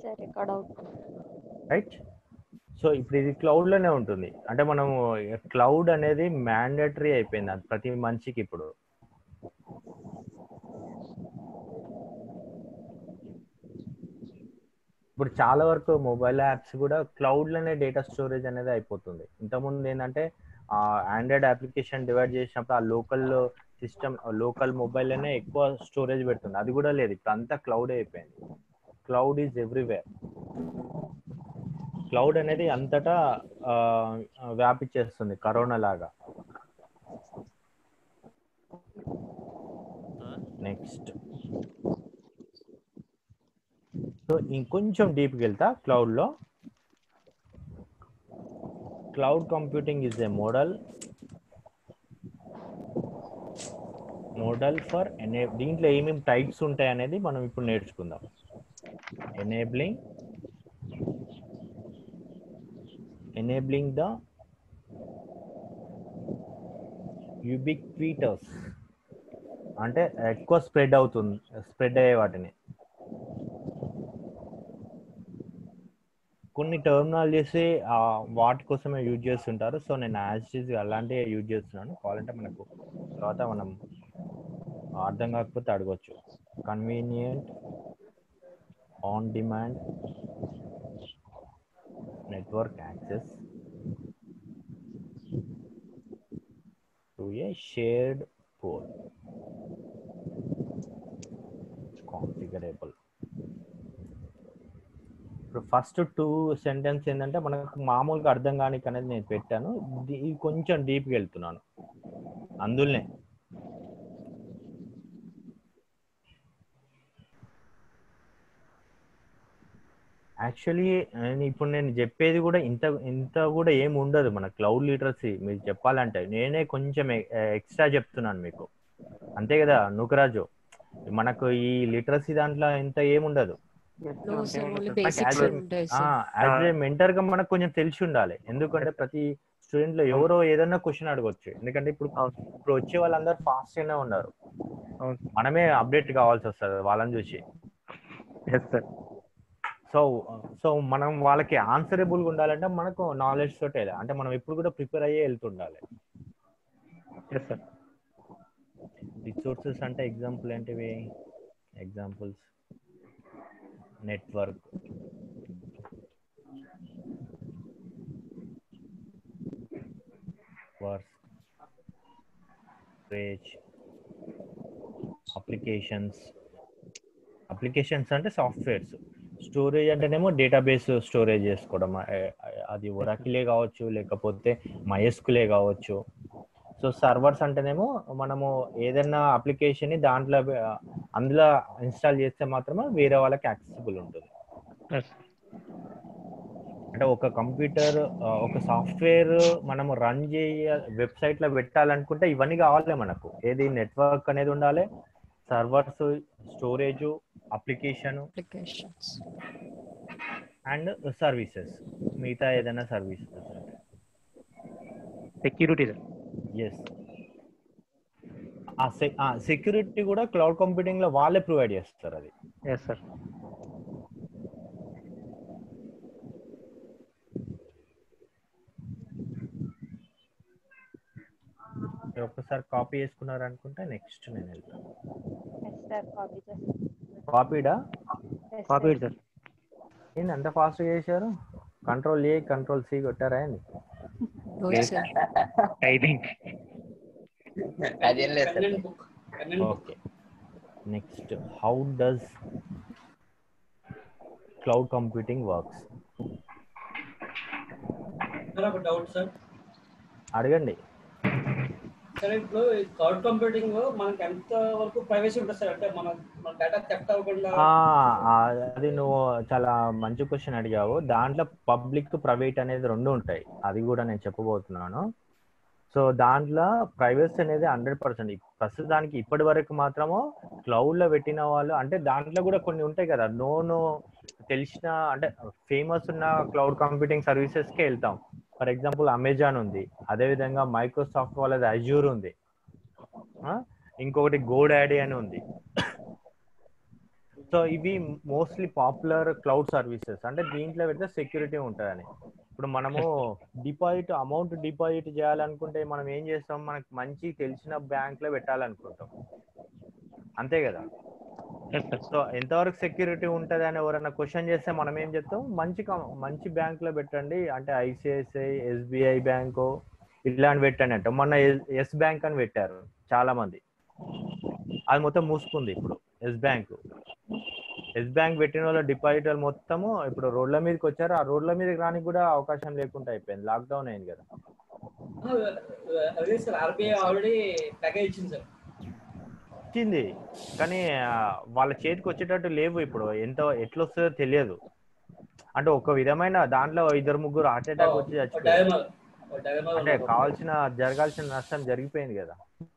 Sir record అవుతుంది right so ఇప్పుడు ఇది క్లౌడ్ లోనే ఉంటుంది అంటే మనం క్లౌడ్ అనేది మ్యాండేటరీ అయిపోయింది అది ప్రతి మనిషికి ఇప్పుడు ఇప్పుడు చాలా వరకు మొబైల్ యాప్స్ కూడా క్లౌడ్ లోనే డేటా స్టోరేజ్ అనేది అయిపోతుంది ఇంతకుముందు ఏంటంటే ఆండ్రాయిడ్ అప్లికేషన్ డివైడ్ చేసినప్పుడు ఆ లోకల్ సిస్టమ్ లోకల్ మొబైల్లోనే ఎక్కువ స్టోరేజ్ పెడుతుంది అది కూడా లేదు ఇప్పుడు అంతా క్లౌడ్ అయిపోయింది క్లౌడ్ ఈజ్ ఎవ్రీవేర్ క్లౌడ్ అనేది అంతటా ఆ, వ్యాపించేస్తుంది కరోనా లాగా నెక్స్ట్ సో ఇంకొంచెం డీప్కి వెళ్తా క్లౌడ్లో cloud computing is a model model for ఎనే దీంట్లో ఏమేమి టైప్స్ ఉంటాయి అనేది మనం ఇప్పుడు నేర్చుకుందాం ఎనేబ్లింగ్ ఎనేబ్లింగ్ ద యుబిక్విటస్ అంటే ఎక్కువ స్ప్రెడ్ అవుతుంది స్ప్రెడ్ అయ్యే వాటిని కొన్ని టర్మినాలజీస్ వాటి కోసమే యూజ్ చేస్తుంటారు సో నేను యాజ్ అలాంటివి యూజ్ చేస్తున్నాను కావాలంటే మనకు తర్వాత మనం అర్థం కాకపోతే అడగొచ్చు convenient on demand network access to a shared pool configurable ఇప్పుడు ఫస్ట్ టూ సెంటెన్స్ ఏంటంటే మనకు మామూలుగా అర్థం కానికి అనేది నేను పెట్టాను ఇది కొంచెం డీప్గా వెళ్తున్నాను అందులోనే యాక్చువల్లీ ఇప్పుడు నేను చెప్పేది కూడా ఇంత ఇంత కూడా ఏమి ఉండదు మన క్లౌడ్ లిటరసీ మీరు చెప్పాలంటే నేనే కొంచెం ఎక్స్ట్రా చెప్తున్నాను మీకు అంతే కదా నుకరాజు మనకు ఈ లిటరసీ దాంట్లో ఇంత ఏముండదు No, sir, only But basics as a- ఉంటాయి, sir. యాజ్ ఏ మెంటర్ గా మనకు కొంచెం తెలిసి ఉండాలి ఎందుకంటే ప్రతి స్టూడెంట్ లో ఎవరో ఏదన్నా క్వశ్చన్ అడగొచ్చు ఎందుకంటే ఇప్పుడు ఇప్పుడు వచ్చే వాళ్ళందరూ ఫాస్ట్ గానే ఉన్నారు మనమే అప్డేట్ కావాల్సి వస్తుంది వాళ్ళని చూసి సో సో మనం వాళ్ళకి ఆన్సరబుల్ గా ఉండాలంటే మనకు నాలెడ్జ్ తోటే అంటే మనం ఎప్పుడు కూడా ప్రిపేర్ అయ్యే వెళ్తుండాలి రిసోర్సెస్ అంటే ఎగ్జాంపుల్ ఏంటివి examples network work page applications applications అంటే సాఫ్ట్వేర్స్ స్టోరేజ్ అంటేనేమో డేటాబేస్ స్టోరేజ్ చేసుకోవడం ఏ- అది ఒరాకిలే కావచ్చు లేకపోతే మయస్కులే కావచ్చు సో సర్వర్స్ అంటేనేమో మనము ఏదైనా అప్లికేషన్ ని దాంట్లో ఆ, అందులో ఇన్స్టాల్ చేస్తే మాత్రమే వేరే వాళ్ళకి యాక్సెసిబుల్ ఉంటుంది అంటే ఒక కంప్యూటర్ ఒక సాఫ్ట్వేర్ మనము రన్ చేయ వెబ్సైట్ లో పెట్టాలనుకుంటే ఇవన్నీ కావాలి మనకు ఏది నెట్వర్క్ అనేది ఉండాలి servers storage application Applications. And services మిగతా ఏదైనా సర్వీసెస్ సెక్యూరిటీ సార్ ఎస్ ఆ సెక్యూరిటీ కూడా క్లౌడ్ కంప్యూటింగ్ లో వాళ్ళే ప్రొవైడ్ చేస్తారు అది ఎస్ సార్ మీరు ఒక్కసారి కాపీ చేసుకున్నారు అనుకుంటే నెక్స్ట్ నేను వెళ్తాను ఎస్ సార్ కాపీ చేస్తాను కాపీడా Yes, కాపీ sir. సార్ ఏంటి అంత ఫాస్ట్ చేశారు కంట్రోల్ ఏ కంట్రోల్ సి కొట్టారా ఏంది No, sir. ఐ థింక్ అదేం లేదు sir okay next how does cloud computing works sir ఒక డౌట్ సార్ అడగండి సరే ఇప్పుడు క్లౌడ్ కంప్యూటింగ్ మనకి ఎంత వరకు ప్రైవసీ ఉంటుంది సార్ అంటే మన మన డేటా థెఫ్ట్ అవ్వకుండా ఆ, ఆ, అది నువ్వు చాలా మంచి క్వశ్చన్ అడిగావు దాంట్లో పబ్లిక్ ప్రైవేట్ అనేది రెండు ఉంటాయి అది కూడా నేను చెప్పబోతున్నాను సో దాంట్లో ప్రైవసీ అనేది హండ్రెడ్ పర్సెంట్ ప్రస్తుతానికి ఇప్పటి వరకు మాత్రము క్లౌడ్ లో పెట్టిన వాళ్ళు అంటే దాంట్లో కూడా కొన్ని ఉంటాయి కదా నోను తెలిసిన అంటే ఫేమస్ ఉన్న క్లౌడ్ కంప్యూటింగ్ సర్వీసెస్ కి వెళ్తాం ఫర్ ఎగ్జాంపుల్ అమెజాన్ ఉంది అదే విధంగా మైక్రోసాఫ్ట్ వాళ్ళది అజ్యూర్ ఉంది ఆ, ఇంకొకటి గోడాడీ అని ఉంది సో ఇవి మోస్ట్లీ పాపులర్ క్లౌడ్ సర్వీసెస్ అంటే దీంట్లో పెడితే సెక్యూరిటీ ఉంటుందని ఇప్పుడు మనము డిపాజిట్ అమౌంట్ డిపాజిట్ చేయాలనుకుంటే మనం ఏం చేస్తాం మనకు మంచి తెలిసిన బ్యాంక్ లో పెట్టాలనుకుంటాం అంతే కదా సో ఎంతవరకు సెక్యూరిటీ ఉంటుంది అని ఎవరైనా క్వశ్చన్ చేస్తే మనం ఏం చెప్తాం మంచి కం- మంచి బ్యాంక్ లో పెట్టండి అంటే ఐసిఐసిఐ ఎస్బీఐ బ్యాంకు ఇట్లాంటి పెట్టండి అంటే మొన్న ఎస్ బ్యాంక్ అని పెట్టారు చాలా మంది అది మొత్తం మూసుకుంది ఇప్పుడు ఎస్ బ్యాంక్ ఎస్ బ్యాంక్ పెట్టిన వాళ్ళ డిపాజిటర్ మొత్తము ఇప్పుడు రోడ్ల మీదకి వచ్చారు ఆ రోడ్ల మీదకి రానికి కూడా అవకాశం లేకుండా అయిపోయింది లాక్డౌన్ అయింది కదా అదే సార్ ఆర్బీఐ ఆల్రెడీ ప్యాకేజ్ ఇచ్చింది సార్ వచ్చింది కానీ ఆ, వాళ్ళ చేతికి వచ్చేటట్టు లేవు ఇప్పుడు ఎంత ఎట్లా వస్తుందో తెలియదు అంటే ఒక విధమైన దాంట్లో ఇద్దరు ముగ్గురు హార్ట్ అటాక్ వచ్చి చచ్చిపోయారు డైమల్ డైమల్ అంటే కావాల్సిన జరగాల్సిన నష్టం జరిగిపోయింది కదా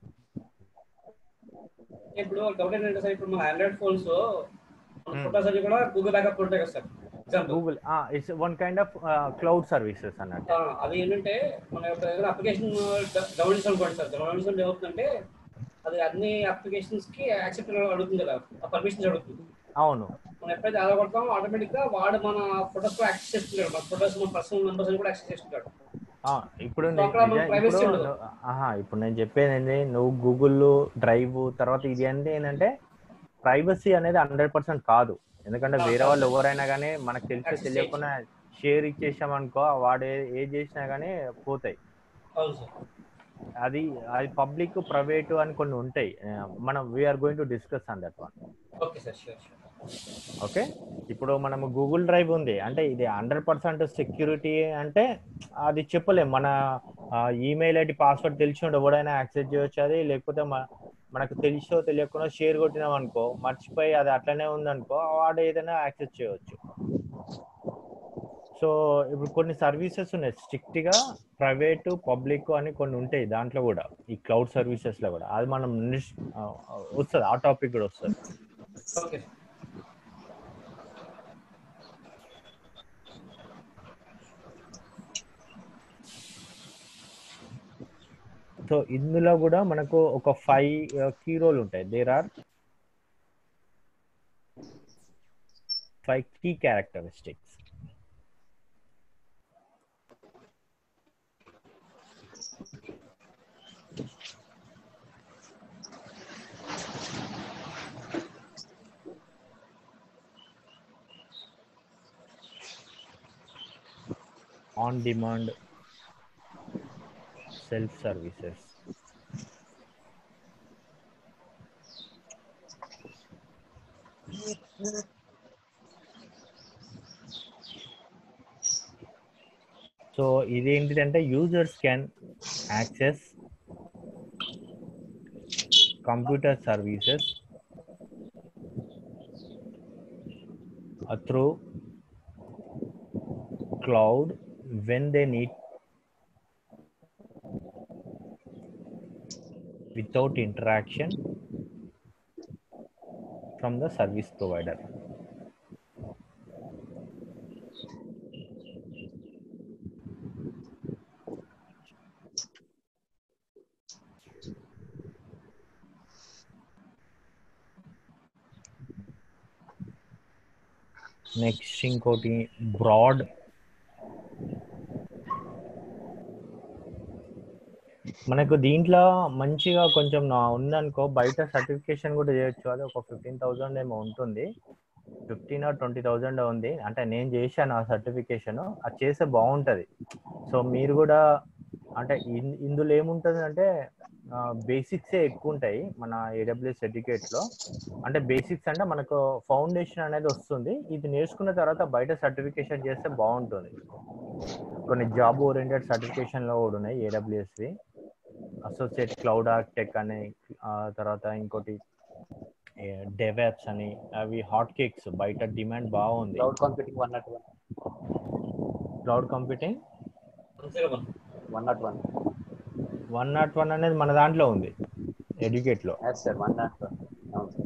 ఇప్పుడు డౌట్ ఏంటంటే సార్ ఇప్పుడు మన ఆండ్రాయిడ్ ఫోన్స్ మన Hmm. ఫోటోస్ అన్ని కూడా గూగుల్ బ్యాకప్ ఉంటాయి కదా sir example Google it's one kind of cloud services అన్నట్టు అవి ఏంటంటే మన యొక్క దగ్గర అప్లికేషన్ డౌన్లోడ్ చేసుకోండి సార్ డౌన్లోడ్ చేసుకుంటే ఏమవుతుందంటే అది అన్ని అప్లికేషన్స్ కి యాక్సెప్ట్ అడుగుతుంది కదా ఆ పర్మిషన్స్ అడుగుతుంది అవును మనం ఎప్పుడైతే అలా కొడతామో ఆటోమేటిక్ గా వాడు మన ఫోటోస్ కూడా యాక్సెస్ చేసుకుంటాడు మన ఫోటోస్ మన పర్సనల్ మెంబర్స్ కూడా యాక్సెస్ చేసుకుంటాడు ఆ, ఇప్పుడు సో నే- అక్కడ మన నిజం- privacy ఇప్పుడు ఉండదు. నువ్వు- ఆహా ఇప్పుడు నేను చెప్పేది ఏంటి నువ్వు గూగుల్ డ్రైవ్ తర్వాత ఇది అంటే ఏంటంటే ప్రైవసీ అనేది హండ్రెడ్ పర్సెంట్ కాదు ఎందుకంటే ఆ, వేరే కాదు. వాళ్ళు ఎవరైనా కానీ మనకు తెలిసి Access తెలియకుండా షేర్ ఇచ్చేసామనుకో వాడు ఏ- ఏ చేసినా కానీ పోతాయి అవును సార్ అది అది పబ్లిక్ ప్రైవేట్ అని కొన్ని ఉంటాయి ఆ, మనం we're going to discuss on that one okay sir sure sure okay ఇప్పుడు మనము గూగుల్ డ్రైవ్ ఉంది అంటే ఇది హండ్రెడ్ పర్సెంట్ సెక్యూరిటీ అంటే అది చెప్పలేం మన ఈమెయిల్ ఐడి పాస్వర్డ్ తెలిసి ఉండి ఎవడైనా యాక్సెస్ చేయొచ్చు అది లేకపోతే మ- మనకు తెలిసో తెలియకుండా షేర్ కొట్టినాం అనుకో మర్చిపోయి అది అట్లనే ఉందనుకో వాడు ఏదైనా యాక్సెస్ చేయవచ్చు సో ఇప్పుడు కొన్ని సర్వీసెస్ ఉన్నాయి స్ట్రిక్ట్ గా ప్రైవేట్ పబ్లిక్ అని కొన్ని ఉంటాయి దాంట్లో కూడా ఈ క్లౌడ్ సర్వీసెస్ లో కూడా అది మనం నిస్- ఆ, వస్తుంది ఆ టాపిక్ కూడా వస్తుంది ఓకే సో ఇందులో కూడా మనకు ఒక ఫైవ్ కీ రోల్ ఉంటాయి there are five key characteristics on demand self services so ఇదేంటిదంటే users can access computer services through cloud when they need without interaction from the service provider. Next ఇంకోటి broad మనకు దీంట్లో మంచిగా కొంచెం నా ఉందనుకో బయట సర్టిఫికేషన్ కూడా చేయొచ్చు అది ఒక ఫిఫ్టీన్ థౌజండ్ ఏమో ఉంటుంది ఫిఫ్టీన్ ట్వంటీ థౌజండ్ ఉంది అంటే నేను చేశాను ఆ సర్టిఫికేషన్ అది చేస్తే బాగుంటది సో మీరు కూడా అంటే ఇన్- ఇందులో ఏముంటుంది అంటే బేసిక్సే ఎక్కువ ఉంటాయి మన ఏడబ్ల్యూఎస్ సర్టిఫికేట్ లో అంటే బేసిక్స్ అంటే మనకు ఫౌండేషన్ అనేది వస్తుంది ఇది నేర్చుకున్న తర్వాత బయట సర్టిఫికేషన్ చేస్తే బాగుంటుంది కొన్ని జాబ్ ఓరియంటెడ్ సర్టిఫికేషన్ లో కూడా ఉన్నాయి ఏడబ్ల్యూఎస్వి అసోసియేట్ క్లౌడ్ ఆర్కిటెక్ అని ఆ తర్వాత ఇంకోటి డెవాప్స్ అని అవి హాట్ కేక్స్ బయట డిమాండ్ బాగుంది cloud computing one not one cloud computing అంతే one one not one one not one అనేది మన దాంట్లో ఉంది ఎడ్యుకేట్ లో yes sir one not one అవును సార్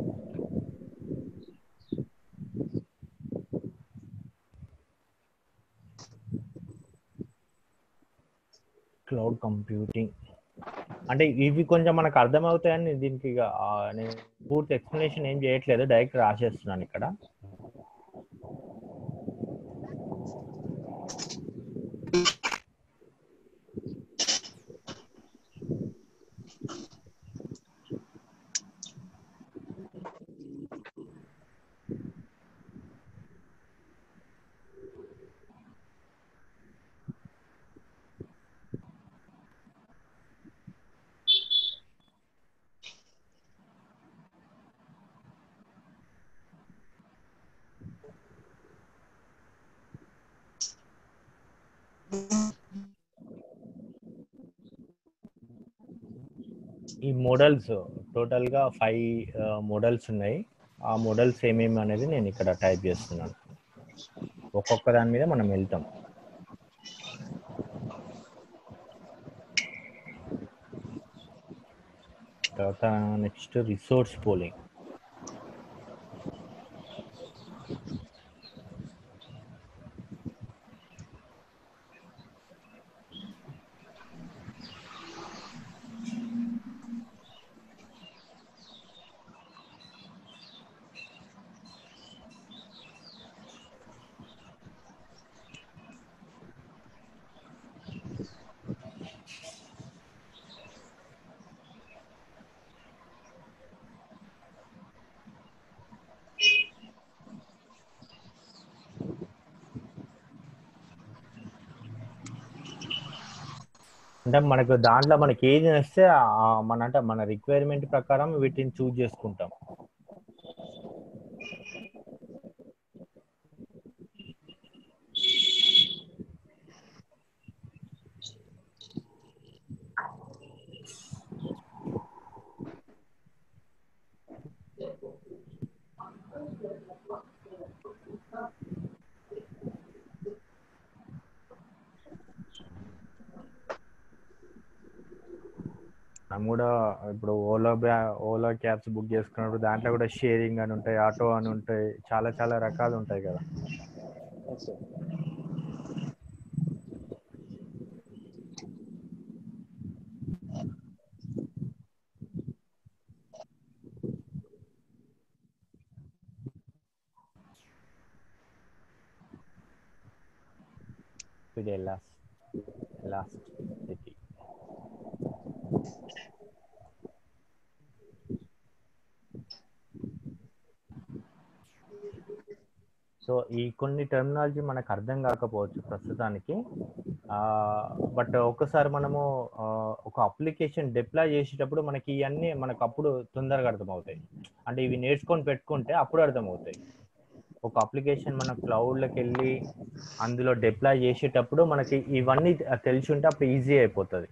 క్లౌడ్ కంప్యూటింగ్ అంటే ఇవి కొంచెం మనకు అర్థమవుతాయని దీనికి ఇక, ఆ, నేను పూర్తి ఎక్స్ప్లెనేషన్ ఏం చేయట్లేదు డైరెక్ట్ రాసేస్తున్నాను ఇక్కడ ఈ మోడల్స్ టోటల్ గా ఫైవ్ మోడల్స్ ఉన్నాయి ఆ మోడల్స్ ఏమేమి అనేది నేను ఇక్కడ టైప్ చేస్తున్నాను ఒక్కొక్క దాని మీద మనం వెళ్తాం తర్వాత నెక్స్ట్ రిసోర్స్ పోలింగ్ అంటే మనకు దాంట్లో మనకి ఏది వస్తే ఆ- మన అంటే మన రిక్వైర్మెంట్ ప్రకారం వీటిని చూజ్ చేసుకుంటాం మనం కూడా ఇప్పుడు ఓలా బ్యా ఓలా క్యాబ్స్ బుక్ చేసుకున్నప్పుడు దాంట్లో కూడా షేరింగ్ అని ఉంటాయి ఆటో అని ఉంటాయి చాలా చాలా రకాలు ఉంటాయి కదా Yes, sir. ఇది లాస్ట్ లాస్ట్ సిటీ సో ఈ కొన్ని టెర్మినాలజీ మనకు అర్థం కాకపోవచ్చు ప్రస్తుతానికి బట్ ఒక్కసారి మనము ఆ, ఒక అప్లికేషన్ డిప్లాయ్ చేసేటప్పుడు మనకి ఇవన్నీ మనకు అప్పుడు తొందరగా అర్థమవుతాయి అంటే ఇవి నేర్చుకొని పెట్టుకుంటే అప్పుడు అర్థమవుతాయి ఒక అప్లికేషన్ మన క్లౌడ్లోకి వెళ్ళి అందులో డిప్లాయ్ చేసేటప్పుడు మనకి ఇవన్నీ తెలిసి ఉంటే అప్పుడు ఈజీ అయిపోతుంది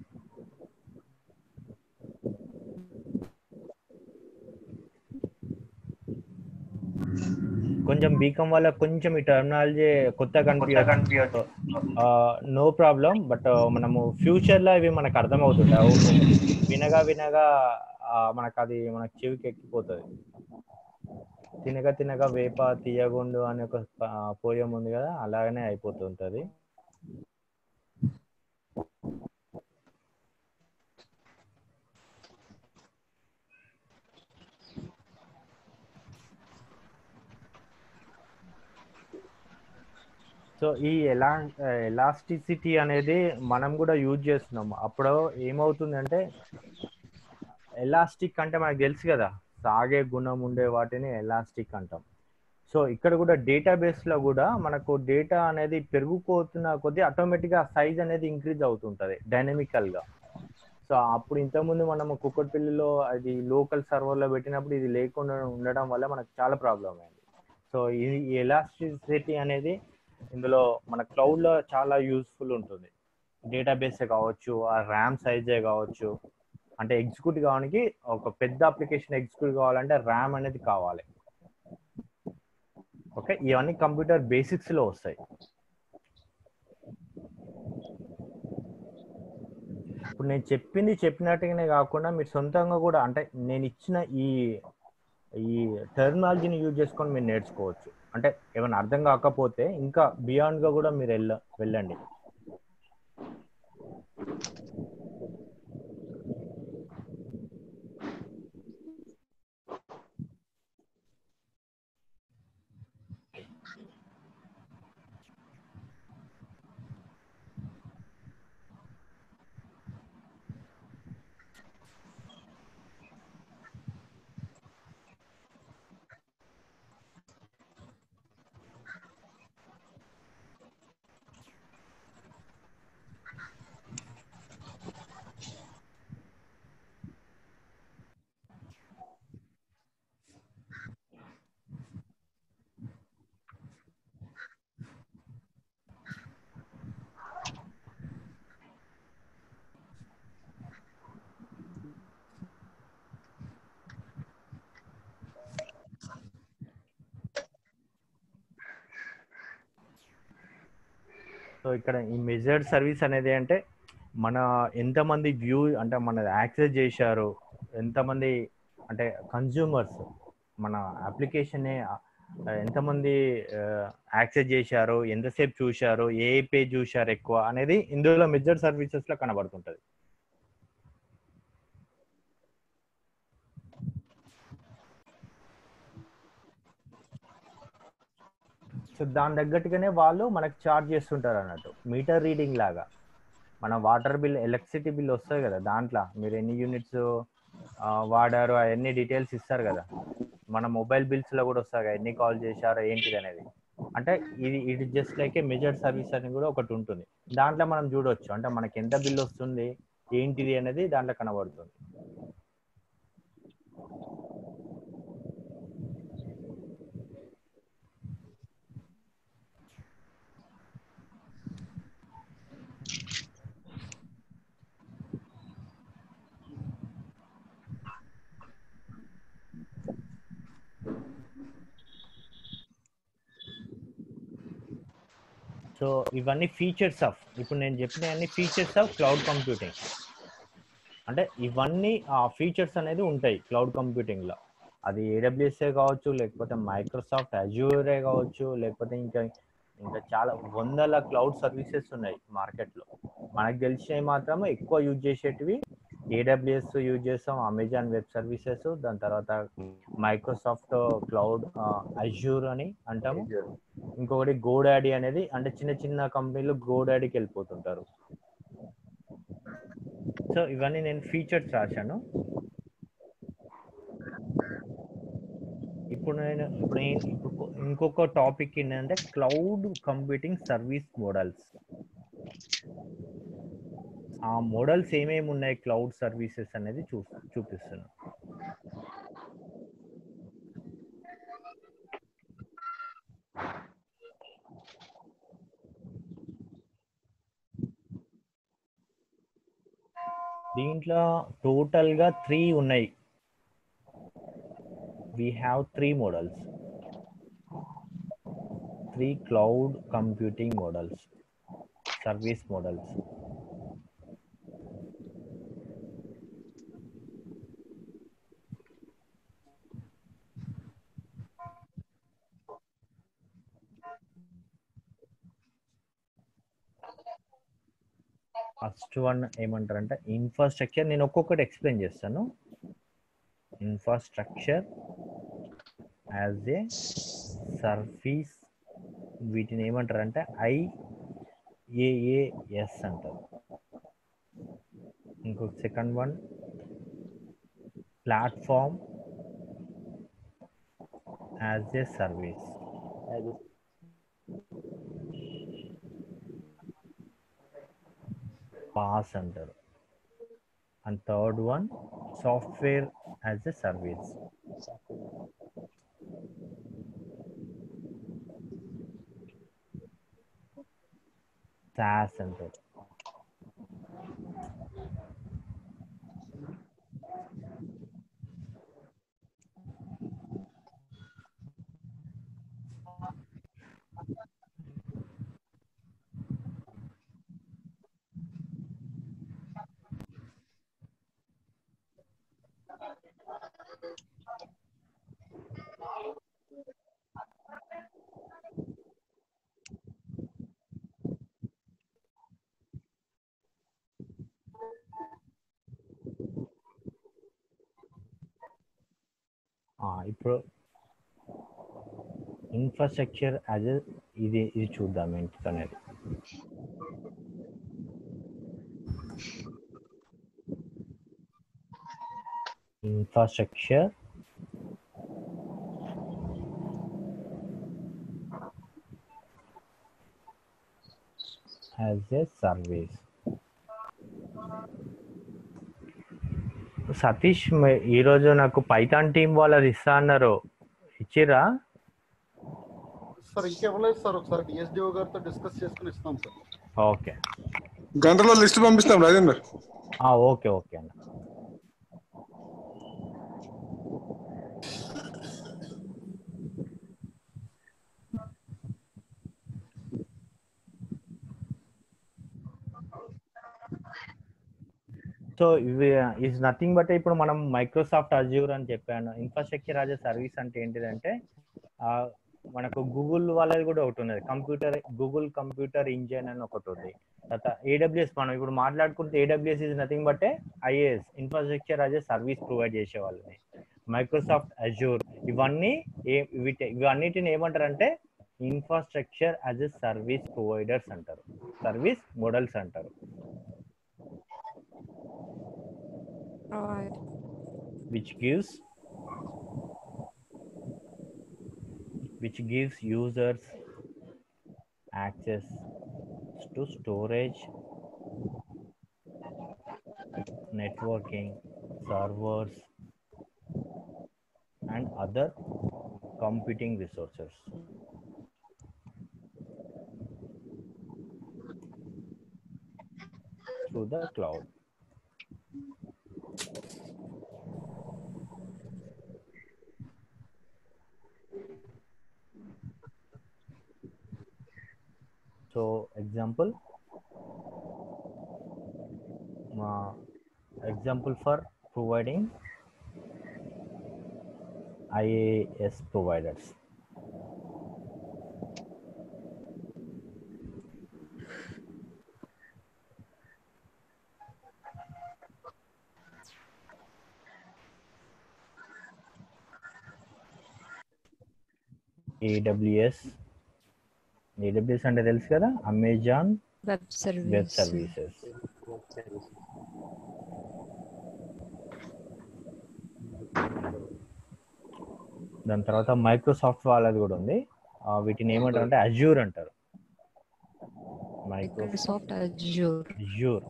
కొంచెం బీకామ్ వల్ల కొంచెం ఈ టెర్మినాలజీ కొత్త కనిపించ నో ప్రాబ్లం బట్ మనము ఫ్యూచర్ లో ఇవి మనకు అర్థమవుతుంటాయి వినగా వినగా ఆ, మనకు అది మనకు చెవికి ఎక్కిపోతుంది తినగా తినగా వేప తీయగుండు అనే ఒక పోయం ఉంది కదా అలాగనే అయిపోతుంటది సో ఈ ఎలా ఎలాస్టిసిటీ అనేది మనం కూడా యూజ్ చేస్తున్నాం అప్పుడు ఏమవుతుందంటే ఎలాస్టిక్ అంటే మనకు తెలుసు కదా సాగే గుణం ఉండే వాటిని ఎలాస్టిక్ అంటాం సో ఇక్కడ కూడా డేటాబేస్ లో కూడా మనకు డేటా అనేది పెరుగుపోతున్న కొద్దీ ఆటోమేటిక్ గా సైజ్ అనేది ఇంక్రీజ్ అవుతుంటది డైనమికల్ గా సో అప్పుడు ఇంతకుముందు మనం కుక్కటిపల్లిలో అది లోకల్ సర్వర్ లో పెట్టినప్పుడు ఇది లేకుండా ఉండడం వల్ల మనకు చాలా ప్రాబ్లం అయింది సో ఇది ఎలాస్టిసిటీ అనేది ఇందులో మన క్లౌడ్ లో చాలా యూస్ఫుల్ ఉంటుంది డేటాబేస్ కావచ్చు ఆ ర్యామ్ సైజే కావచ్చు అంటే ఎగ్జిక్యూట్ కావడానికి ఒక పెద్ద అప్లికేషన్ ఎగ్జిక్యూట్ కావాలంటే ర్యామ్ అనేది కావాలి ఓకే ఇవన్నీ కంప్యూటర్ బేసిక్స్ లో వస్తాయి ఇప్పుడు నేను చెప్పింది చెప్పినట్టుగానే కాకుండా మీరు సొంతంగా కూడా అంటే నేను ఇచ్చిన ఈ ఈ టెర్మినాలజీని యూజ్ చేసుకొని మీరు నేర్చుకోవచ్చు అంటే ఏమైనా అర్థం కాకపోతే ఇంకా బియాండ్ గా కూడా మీరు వెళ్ళ వెళ్ళండి సో ఇక్కడ ఈ మెజర్డ్ సర్వీస్ అనేది అంటే మన ఎంతమంది వ్యూ అంటే మన యాక్సెస్ చేశారు ఎంతమంది అంటే కన్జ్యూమర్స్ మన అప్లికేషన్ ఎంతమంది యాక్సెస్ చేశారు ఎంతసేపు చూశారు ఏ పేజ్ చూశారు ఎక్కువ అనేది ఇందులో మెజర్డ్ సర్వీసెస్ లో కనబడుతుంటది సో దాని తగ్గట్టుగానే వాళ్ళు మనకు చార్జ్ చేస్తుంటారు అన్నట్టు మీటర్ రీడింగ్ లాగా మన వాటర్ బిల్ ఎలక్ట్రిసిటీ బిల్ వస్తుంది కదా దాంట్లో మీరు ఎన్ని యూనిట్స్ వాడారు అవన్నీ డీటెయిల్స్ ఇస్తారు కదా మన మొబైల్ బిల్స్ లో కూడా వస్తాయి కదా ఎన్ని కాల్ చేశారు ఏంటిది అనేది అంటే ఇది ఇది just like a measured service అని కూడా ఒకటి ఉంటుంది దాంట్లో మనం చూడొచ్చు అంటే మనకి ఎంత బిల్ వస్తుంది ఏంటిది అనేది దాంట్లో కనబడుతుంది సో ఇవన్నీ ఫీచర్స్ ఆఫ్ ఇప్పుడు నేను చెప్పిన అన్ని ఫీచర్స్ ఆఫ్ క్లౌడ్ కంప్యూటింగ్ అంటే ఇవన్నీ ఆ ఫీచర్స్ అనేది ఉంటాయి క్లౌడ్ కంప్యూటింగ్ లో అది ఏడబ్ల్యూఎస్ఏ కావచ్చు లేకపోతే మైక్రోసాఫ్ట్ అజ్యూరే కావచ్చు లేకపోతే ఇంకా ఇంకా చాలా వందల క్లౌడ్ సర్వీసెస్ ఉన్నాయి మార్కెట్ లో మనకు తెలిసినవి మాత్రం ఎక్కువ యూజ్ చేసేటివి ఏడబ్ల్యూఎస్ యూజ్ చేస్తాం అమెజాన్ వెబ్ సర్వీసెస్ దాని తర్వాత మైక్రోసాఫ్ట్ క్లౌడ్ అజ్యూర్ అని అంటాము ఇంకొకటి గోడాడీ అనేది అంటే చిన్న చిన్న కంపెనీలు గోడాడీకి వెళ్ళిపోతుంటారు సో ఇవన్నీ నేను ఫీచర్స్ రాశాను ఇప్పుడు నేను ఇప్పుడు నేను- ఇప్పుడు ఇంకొక టాపిక్ ఏంటంటే క్లౌడ్ కంప్యూటింగ్ సర్వీస్ మోడల్స్ ఆ మోడల్స్ ఏమేమి ఉన్నాయి క్లౌడ్ సర్వీసెస్ అనేది చూ చూపిస్తున్నాను దీంట్లో టోటల్ గా త్రీ ఉన్నాయి we have three models three cloud computing models service models first one ఏమంటారంటే ఇన్ఫ్రాస్ట్రక్చర్ నేను ఒక్కొక్కటి ఎక్స్ప్లెయిన్ చేస్తాను ఇన్ఫ్రాస్ట్రక్చర్ యాజ్ ఏ సర్వీస్ వీటిని ఏమంటారంటే ఐఏఏఎస్ అంటారు ఇంకొక second one platform as a service PaaS అంటారు and third one software as a service SaaS అంటారు ఆ, ఇప్పుడు ఇన్ఫ్రాస్ట్రక్చర్ యాజ్ ఇది ఇది చూద్దాం ఏంటి అనేది infrastructure as a service Satish మ- ఈరోజు నాకు పైథాన్ టీం వాళ్ళది ఇస్తా అన్నారు ఇచ్చిరా సార్ ఇంకెవ్వలేదు సార్ ఒకసారి డిఎస్డిఓ గారితో డిస్కస్ చేసుకుని ఇస్తాం సార్ ఓకే గంటలో లిస్ట్ పంపిస్తాం రాజేందర్ ఆ, ఓకే ఓకే అన్న సో ఇవి ఈజ్ నథింగ్ బట్ ఇప్పుడు మనం మైక్రోసాఫ్ట్ అజ్యూర్ అని చెప్పాను ఇన్ఫ్రాస్ట్రక్చర్ యాజ్ సర్వీస్ అంటే ఏంటిదంటే ఆ, మనకు గూగుల్ వాళ్ళది కూడా ఒకటి ఉన్నది కంప్యూటర్ గూగుల్ కంప్యూటర్ ఇంజన్ అని ఒకటి ఉంది తర్వాత ఏడబ్ల్యూఎస్ మనం ఇప్పుడు మాట్లాడుకుంటే AWS is nothing but IAS infrastructure as service provide చేసే వాళ్ళని మైక్రోసాఫ్ట్ అజ్యూర్ ఇవన్నీ ఏ వీటి ఇవన్నిటిని ఏమంటారంటే infrastructure as a service providers అంటారు సర్వీస్ మోడల్స్ అంటారు Provide. which gives which gives users access to storage networking servers and other computing resources through the cloud So example, uh, example for providing IaaS providers. AWS AWS అంటే తెలుసు కదా Amazon Web service. Web services దాని తర్వాత Microsoft వాళ్ళది కూడా ఉంది ఆ, వీటిని ఏమంటారు అంటే అజ్యూర్ అంటారు Microsoft Microsoft Azure. Azure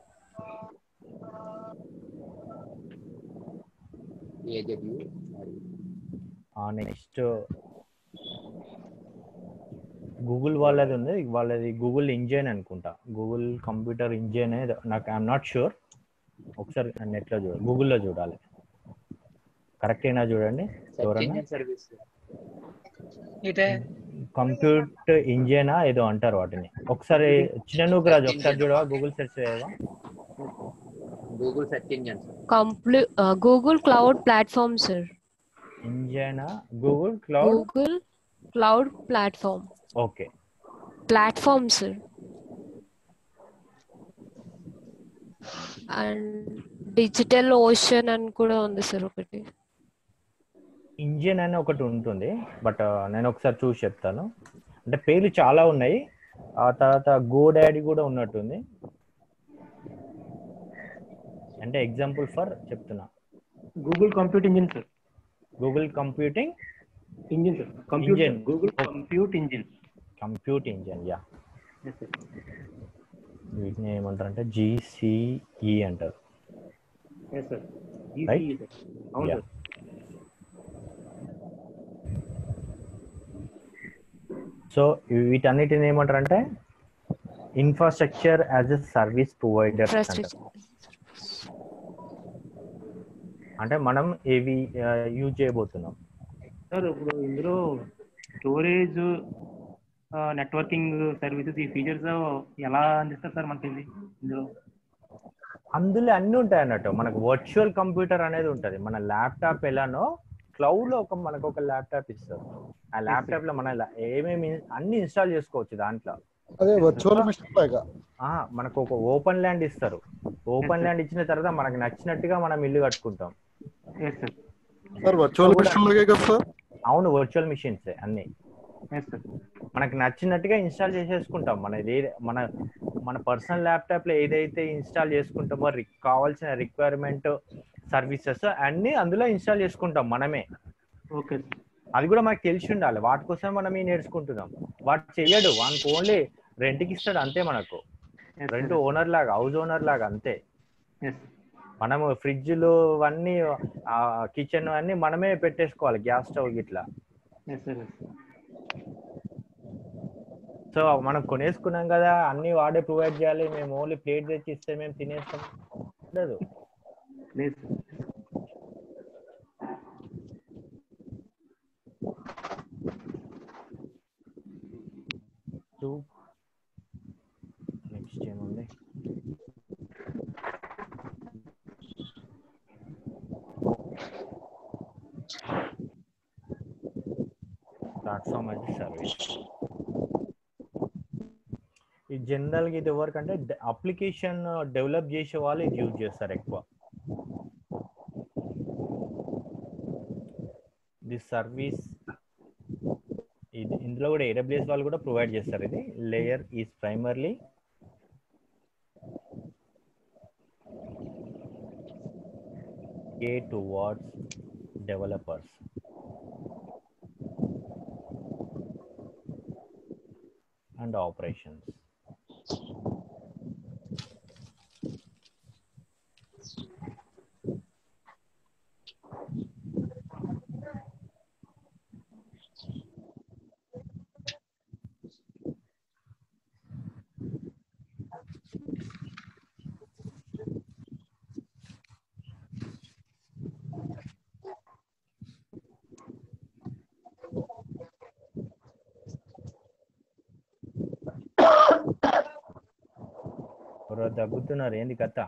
AZU next Google వాళ్ళది ఉంది వాళ్ళది గూగుల్ ఇంజన్ అనుకుంటా గూగుల్ కంప్యూటర్ ఇంజన్ నాకు ఐఎమ్ నాట్ షూర్ ఒకసారి నెట్లో చూడాలి గూగుల్లో చూడాలి కరెక్ట్ అయినా చూడండి ఎవరన్నా సర్వీస్ కంప్యూటర్ ఇంజనా ఏదో అంటారు వాటిని ఒకసారి చిన్న రాజు ఒకసారి చూడవా గూగుల్ సెర్చ్ చేయవా Google search engine Complete, uh, Google Cloud Platform, sir. ఇంజనా Google cloud Google Cloud Platform. Okay Platform, sir. And Digital Ocean అని కూడా ఉంది సార్ ఒకటి ఇంజిన్ అని ఒకటి ఉంటుంది బట్ నేను ఒకసారి చూసి చెప్తాను అంటే పేర్లు చాలా ఉన్నాయి ఆ తర్వాత గో డాడీ కూడా ఉన్నట్టుంది అంటే ఎగ్జాంపుల్ ఫర్ చెప్తున్నా Google compute engine sir Google computing engine sir compute Engine. Google compute engine compute engine yeah yes sir వీటిని ఏమంటారు అంటే జీసీఈ అంటారు ఎస్ సార్ Right? అవును Yeah. సార్ సో వీటన్నిటిని ఏమంటారు అంటే infrastructure as a service provider Infrastructure. అంటే మనం ఏవి యూజ్ చేయబోతున్నాం సార్ ఇప్పుడు ఇందులో స్టోరేజ్ నెట్వర్కింగ్ సర్వీసెస్ ఈ ఫీచర్స్ ఎలా అందిస్తారు సార్ మనకి ఇది ఇందులో అందులో అన్ని ఉంటాయి అన్నట్టు మనకు వర్చువల్ కంప్యూటర్ అనేది ఉంటది మన ల్యాప్టాప్ ఎలానో క్లౌడ్ లో ఒక మనకు ఒక ల్యాప్టాప్ ఇస్తారు ఆ ల్యాప్టాప్ లో మన లా- ఏమేమి అన్ని ఇన్స్టాల్ చేసుకోవచ్చు దాంట్లో అదే వర్చువల్ మిషన్ లాగా ఆ మనకు ఒక ఓపెన్ ల్యాండ్ ఇస్తారు ఓపెన్ ల్యాండ్ ఇచ్చిన తర్వాత మనకు నచ్చినట్టుగా మనం ఇల్లు కట్టుకుంటాం yes sir sir virtual machine లాగే కదా సార్ అవును వర్చువల్ మిషన్స్ అన్ని ఎస్ సార్ మనకు నచ్చినట్టుగా ఇన్స్టాల్ చేసేసుకుంటాం మన ఇది మన మన పర్సనల్ ల్యాప్టాప్ లో ఏదైతే ఇన్స్టాల్ చేసుకుంటామో రి- కావాల్సిన రిక్వైర్మెంట్ సర్వీసెస్ అన్ని అందులో ఇన్స్టాల్ చేసుకుంటాం మనమే ఓకే సార్ అది కూడా మనకు తెలిసి ఉండాలి వాటి కోసం మనం ఈ నేర్చుకుంటున్నాం వాటి చెయ్యడు వానికి ఓన్లీ రెంట్కి ఇస్తాడు అంతే మనకు రెంట్ ఓనర్ లాగా హౌస్ ఓనర్ లాగా అంతే ఎస్ మనము ఫ్రిడ్జ్లు అన్నీ కిచెన్ అన్ని మనమే పెట్టేసుకోవాలి గ్యాస్ స్టవ్ గిట్లా ఎస్ సార్ ఎస్ సో మనం కొనేసుకున్నాం కదా అన్ని వాడే ప్రొవైడ్ చేయాలి మేము ఓన్లీ ప్లేట్ తెచ్చి ఇస్తే మేము తినేస్తాం ఉండదు లేదు సార్ టూ నెక్స్ట్ ఏముంది ప్లాట్ఫామ్ యాజ్ సర్వీస్ ఈ జనరల్గా ఇది ఎవరికంటే అప్లికేషన్ డెవలప్ చేసే వాళ్ళు ఇది యూజ్ చేస్తారు ఎక్కువ ది సర్వీస్ ఇది ఇందులో కూడా ఏడబ్ల్యూఎస్ వాళ్ళు కూడా ప్రొవైడ్ చేస్తారు ఇది layer is primarily A towards developers. And operations. ఎవరో దగ్గుతున్నారు ఏంది కథ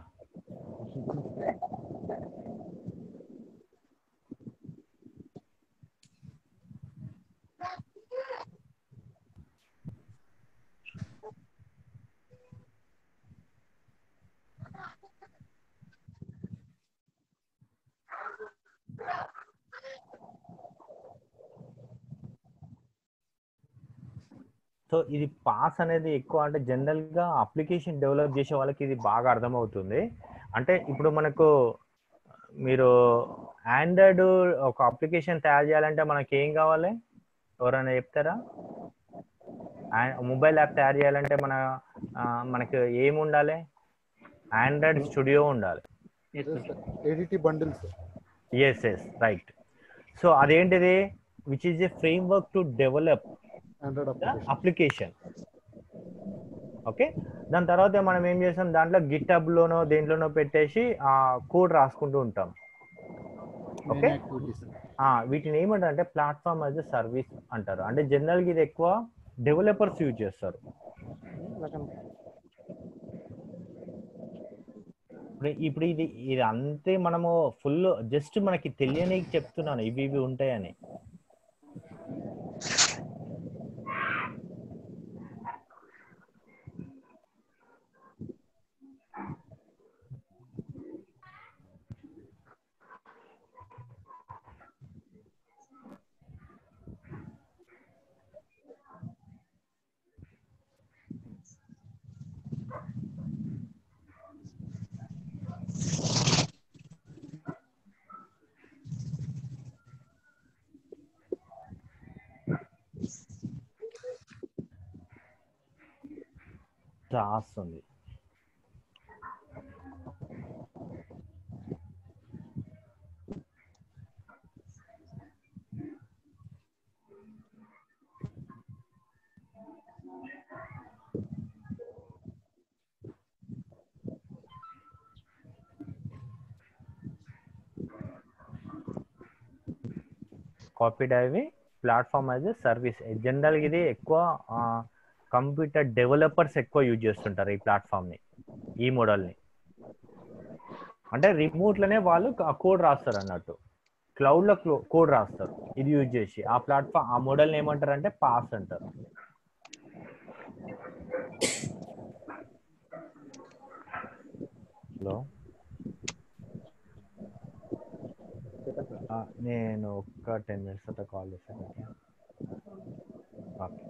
సో ఇది పాస్ అనేది ఎక్కువ అంటే జనరల్ గా అప్లికేషన్ డెవలప్ చేసే వాళ్ళకి ఇది బాగా అర్థమవుతుంది అంటే ఇప్పుడు మనకు మీరు ఆండ్రాయిడ్ ఒక అప్లికేషన్ తయారు చేయాలంటే మనకి ఏం కావాలి ఎవరైనా చెప్తారా మొబైల్ యాప్ తయారు చేయాలంటే మన ఆ, మనకి ఏం ఉండాలి ఆండ్రాయిడ్ స్టూడియో ఉండాలి ADT bundles yes yes right so అదేంటిది which is a framework to develop Android application application okay దాని తర్వాత మనం ఏం చేస్తాం దాంట్లో గిటబ్ లోనో దేంట్లోనో పెట్టేసి ఆ కోడ్ రాసుకుంటూ ఉంటాం ఓకే యాక్టివిటీస్ ఆ, వీటిని ఏమంటారు అంటే ప్లాట్ఫామ్ యాజ్ సర్వీస్ అంటారు అంటే జనరల్ గా ఇది ఎక్కువ డెవలపర్స్ యూజ్ చేస్తారు ఇప్పుడు ఇప్పుడు ఇది ఇది అంతే మనము ఫుల్ జస్ట్ మనకి తెలియని చెప్తున్నాను ఇవి ఇవి ఉంటాయని రాస్తుంది కాపీ డైవి ప్లాట్ఫామ్ యాజ్ సర్వీస్ జనరల్ ఇది ఎక్కువ కంప్యూటర్ డెవలపర్స్ ఎక్కువ యూజ్ చేస్తుంటారు ఈ ప్లాట్ఫామ్ ని ఈ మోడల్ ని అంటే రిమోట్ లోనే వాళ్ళు ఆ కోడ్ రాస్తారు అన్నట్టు క్లౌడ్ లో కోడ్ రాస్తారు ఇది యూజ్ చేసి ఆ ప్లాట్ఫామ్ ఆ మోడల్ ఏమంటారు అంటే పాస్ అంటారు హలో నేను ఒక్క టెన్ మినిట్స్ తర్వాత కాల్ చేస్తాను ఓకే ఓకే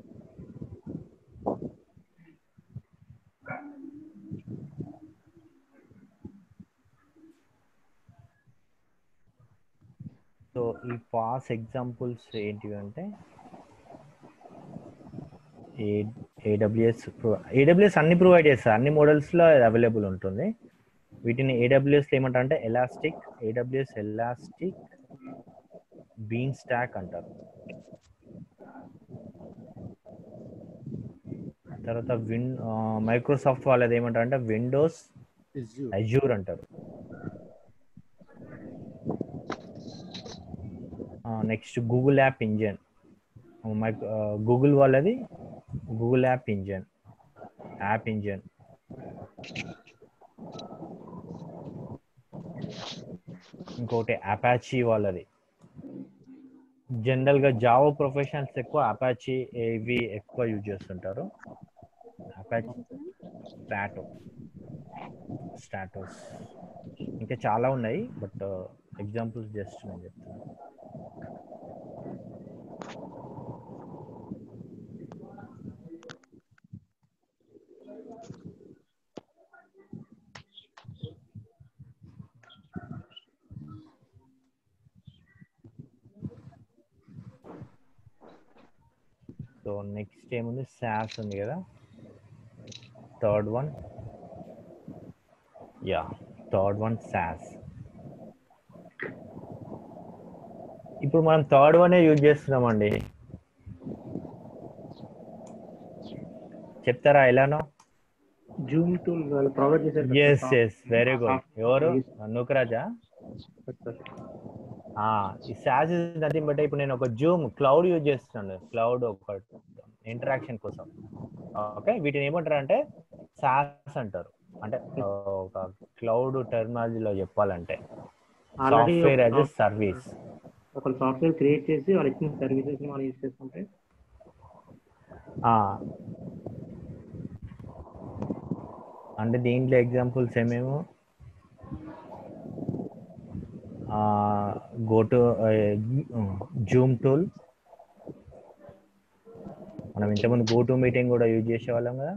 సో ఈ పాస్ ఎగ్జాంపుల్స్ ఏంటివి అంటే ఏడబ్ల్యూఎస్ ఏడబ్ల్యూఎస్ అన్ని ప్రొవైడ్ చేస్తారు అన్ని మోడల్స్ లో అవైలబుల్ ఉంటుంది వీటిని ఏడబ్ల్యూఎస్ ఏమంటారు అంటే elastic AWS elastic beanstalk అంటారు తర్వాత విన్ మైక్రోసాఫ్ట్ వాళ్ళది ఏమంటారు అంటే విండోస్ ఇజ్యూ అజ్యూర్ అంటారు next Google app engine Google వాళ్ళది Google app engine app engine ఇంకోటి అపాచీ వాళ్ళది జనరల్ గా జావా ప్రొఫెషనల్స్ ఎక్కువ అపాచీ ఇవి ఎక్కువ యూజ్ చేస్తుంటారు అపాచీ స్టాటో స్టాటోస్ ఇంకా చాలా ఉన్నాయి బట్ ఎగ్జాంపుల్స్ జస్ట్ నేను చెప్తాను సో నెక్స్ట్ ఏముంది సాస్ ఉంది కదా third one yeah third one SaaS ఇప్పుడు మనం థర్డ్ వనే యూజ్ చేస్తున్నామండి చెప్తారా ఎలానో జూమ్ టూల్ వాళ్ళు ప్రొవైడ్ చేశారు కదా yes sir. Yes very good soft ఎవరు యూస్ నూకరాజా సార్. ఆ, ఈ సాస్ ఇస్ నథింగ్ బట్ ఇప్పుడు నేను ఒక జూమ్ క్లౌడ్ యూజ్ చేస్తున్నాను క్లౌడ్ ఒక ఇంటరాక్షన్ కోసం ఓకే వీటిని ఏమంటారు అంటే సాస్ అంటారు అంటే ఆ, ఒక క్లౌడ్ టెర్మినాలజీలో చెప్పాలంటే already software as a service ఒక సాఫ్ట్వేర్ క్రియేట్ చేసి వాళ్ళు ఇచ్చిన సర్వీసెస్ మనం యూజ్ చేస్తుంటే అంటే దీంట్లో ఎగ్జాంపుల్స్ ఏమేమో గో టు జూమ్ టూల్ మనం ఇంతకుముందు గో టు మీటింగ్ కూడా యూజ్ చేసేవాళ్ళం కదా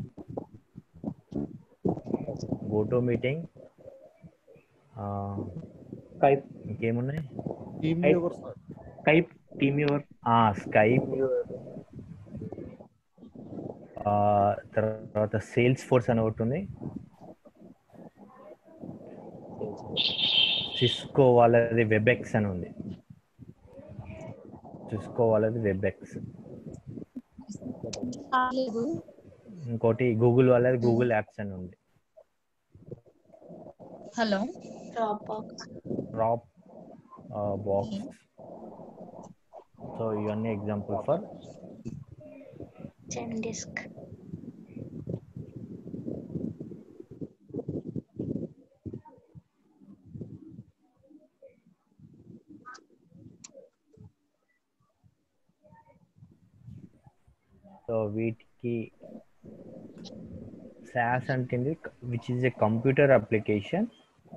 గో టు మీటింగ్ స్కైప్ ఇంకేమున్నాయి team Hey. Viewer sir Skype TeamViewer Skype తర్వాత సేల్స్ ఫోర్స్ అని ఒకటి ఉంది సిస్కో వాళ్ళది వెబెక్స్ అని ఉంది సిస్కో వాళ్ళది వెబెక్స్ ఇంకోటి గూగుల్ వాళ్ళది గూగుల్ యాప్స్ అని ఉంది హలో డ్రాప్ బాక్స్ సో ఇవన్నీ ఎగ్జాంపుల్ ఫర్ డిస్క్ సో వీటికి సాస్ అంటే which is a computer application